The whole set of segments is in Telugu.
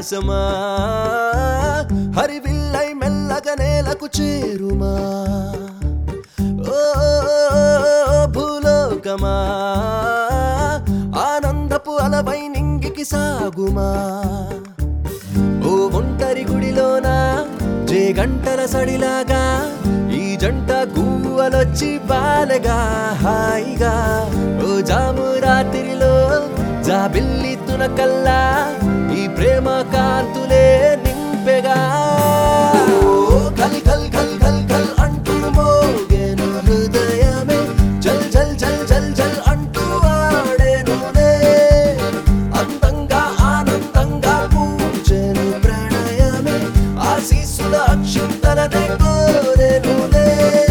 ఉల్లాసమా హరివిల్లై మెల్లగా నేలకు చేరుమా ఓ భూలోకమా ఆనందపు అలవై నింగికి సాగుమా ఓ ఒంటరి గుడిలోన జే గంటల సడిలాగా ఈ జంట గువ్వలొచ్చి బాలగా హాయిగా ఓ జాము రాత్రిలో జాబిల్లి తునకల్లా ఈ ప్రేమ కాంతులే నింపెగా ఓ కల్ కల్ కల్ కల్ కల్ అంటూ మోగెను హృదయమే జల్ జల్ జల్ జల్ జల్ అంటూ ఆడెనులే అందంగా ఆనందంగా పూజను ప్రణయమే ఆశీస్సుల అక్షింతలనే కోరెనులే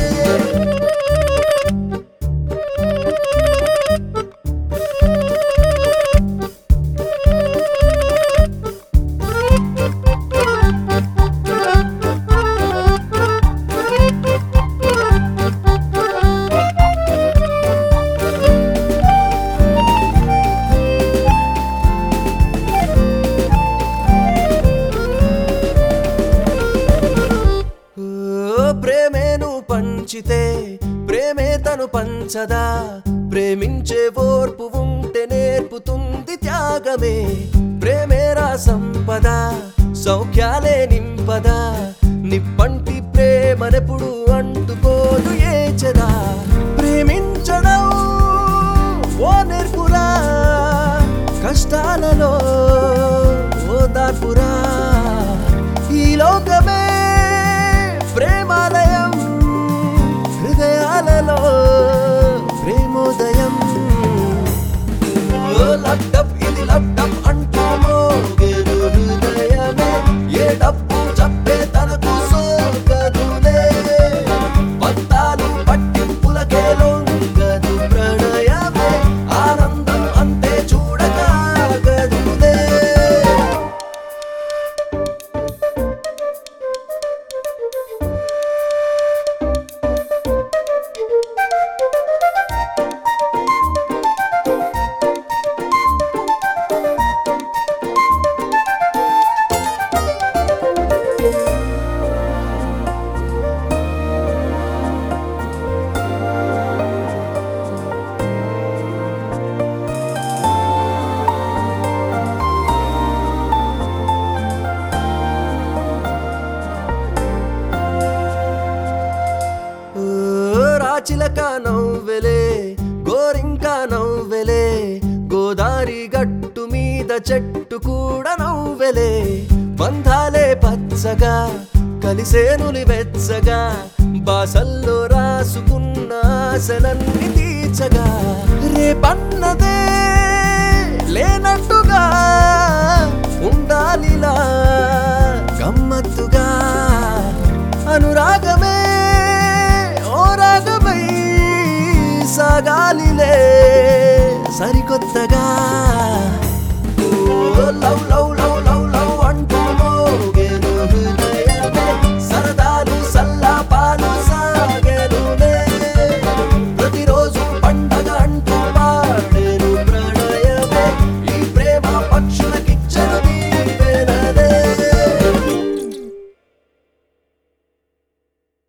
ఓ ప్రేమేను పంచితే ప్రేమే తను పంచదా ప్రేమించే ఓర్పు ఉంటే నేర్పుతుంది త్యాగమే ప్రేమేరా సంపద సౌఖ్యాలే నింపదా నిప్పంటి ప్రేమనెప్పుడు అంటుకోదు ఏచదా ప్రేమించడం ఓ నేర్పురా కష్టాలలో ఓ దార్పురా ఈ లోకమే ప్రేమాలయం హృదయాలలో ప్రేమోదయం ఓ లడ్డప్ ఇది లడ్డప్ అంటూ మోగెను హృదయమే ఏ డబ్బు చెప్పే తనకు సోకదులే పంతాలు పట్టింపులకే లొంగదు ప్రణయమే ఆనందం అంతే చూడకాగదులే ఓ రాచిలక నవ్వెలే గోరింక నవ్వెలే గోదారి గట్టు మీద చెట్టు కూడా నవ్వెలే బంధాలే పచ్చగా కలిసేనులి వెచ్చగా బాసల్లో రాసుకున్న ఆశలన్నీ తీర్చగా రేపన్నదే లేనట్టుగా ఉండాలిలా గమ్మత్తుగా అనురాగమే ఓ రాగమై సాగాలిలే సరికొత్తగా